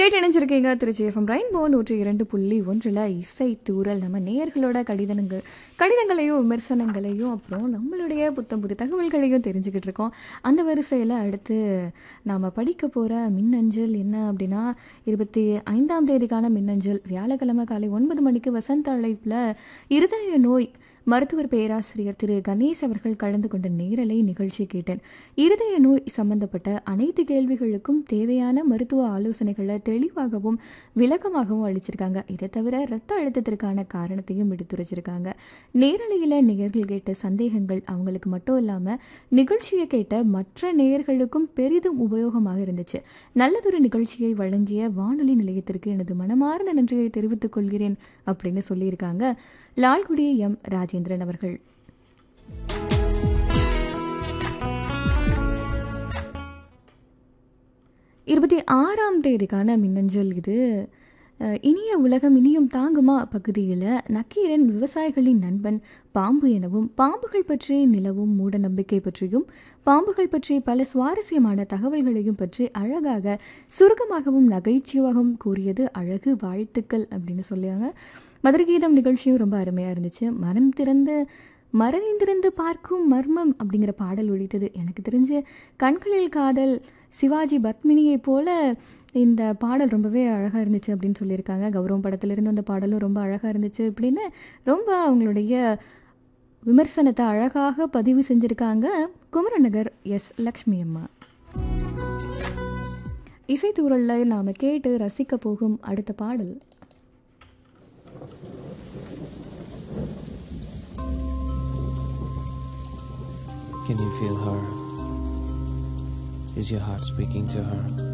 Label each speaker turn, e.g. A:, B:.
A: கேட்டு இணைஞ்சிருக்கீங்க Trichy FM rainbow நூற்றி இரண்டு புள்ளி ஒன்றில் இசை தூரல் நம்ம நேயர்களோட கடிதங்கள் கடிதங்களையும் விமர்சனங்களையும் அப்புறம் நம்மளுடைய புத்தம் புது தகவல்களையும் தெரிஞ்சுக்கிட்டு இருக்கோம் அந்த வரிசையில் அடுத்து நாம் படிக்க போகிற மின்னஞ்சல் என்ன அப்படின்னா இருபத்தி ஐந்தாம் தேதிக்கான மின்னஞ்சல் வியாழக்கிழமை காலை ஒன்பது மணிக்கு வசந்த அழைப்பில் இருதய நோய் மருத்துவர் பேராசிரியர் திரு கணேஷ் அவர்கள் கலந்து கொண்ட நேரலை நிகழ்ச்சி கேட்டேன் இருதய நோய் சம்பந்தப்பட்ட அனைத்து கேள்விகளுக்கும் தேவையான மருத்துவ ஆலோசனைகளை தெளிவாகவும் விளக்கமாகவும் அளிச்சிருக்காங்க இதை தவிர இரத்த அழுத்தத்திற்கான காரணத்தையும் எடுத்துரைச்சிருக்காங்க நேரலையில் நேயர்கள் கேட்ட சந்தேகங்கள் அவங்களுக்கு மட்டும் இல்லாமல் நிகழ்ச்சியை கேட்ட மற்ற நேயர்களுக்கும் பெரிதும் உபயோகமாக இருந்துச்சு நல்லதொரு நிகழ்ச்சியை வழங்கிய வானொலி நிலையத்திற்கு எனது மனமார்ந்த நன்றியை தெரிவித்துக் கொள்கிறேன் அப்படின்னு சொல்லியிருக்காங்க லால்குடி எம் ராஜேந்திரன் அவர்கள் இருபத்தி ஆறாம் தேதிக்கான மின்னஞ்சல் இது அஹ், இனிய உலகம் இனியும் தாங்குமா பகுதியில் நக்கீரன் விவசாயிகளின் நண்பன் பாம்பு எனவும் பாம்புகள் பற்றி நிலவும் மூட நம்பிக்கை பற்றியும் பாம்புகள் பற்றி பல சுவாரஸ்யமான தகவல்களையும் பற்றி அழகாக சுருக்கமாகவும் நகைச்சுவாகவும் கூறியது அழகு வாழ்த்துக்கள் அப்படின்னு சொல்லியாங்க மதுரகீதம் நிகழ்ச்சியும் ரொம்ப அருமையாக இருந்துச்சு மனம் திறந்து மறந்திருந்து பார்க்கும் மர்மம் அப்படிங்கிற பாடல் ஒழித்தது எனக்கு தெரிஞ்சு கண்களில் காதல் சிவாஜி பத்மினியை போல இந்த பாடல் ரொம்பவே அழகாக இருந்துச்சு அப்படின்னு சொல்லியிருக்காங்க கௌரவம் படத்திலிருந்து அந்த பாடலும் ரொம்ப அழகாக இருந்துச்சு அப்படின்னு ரொம்ப அவங்களுடைய விமர்சனத்தை அழகாக பதிவு செஞ்சுருக்காங்க குமரநகர் எஸ் லக்ஷ்மி அம்மா இசைத்தூரலில் நாம் கேட்டு ரசிக்க போகும் அடுத்த பாடல்
B: Can you feel her? Is your heart speaking to her?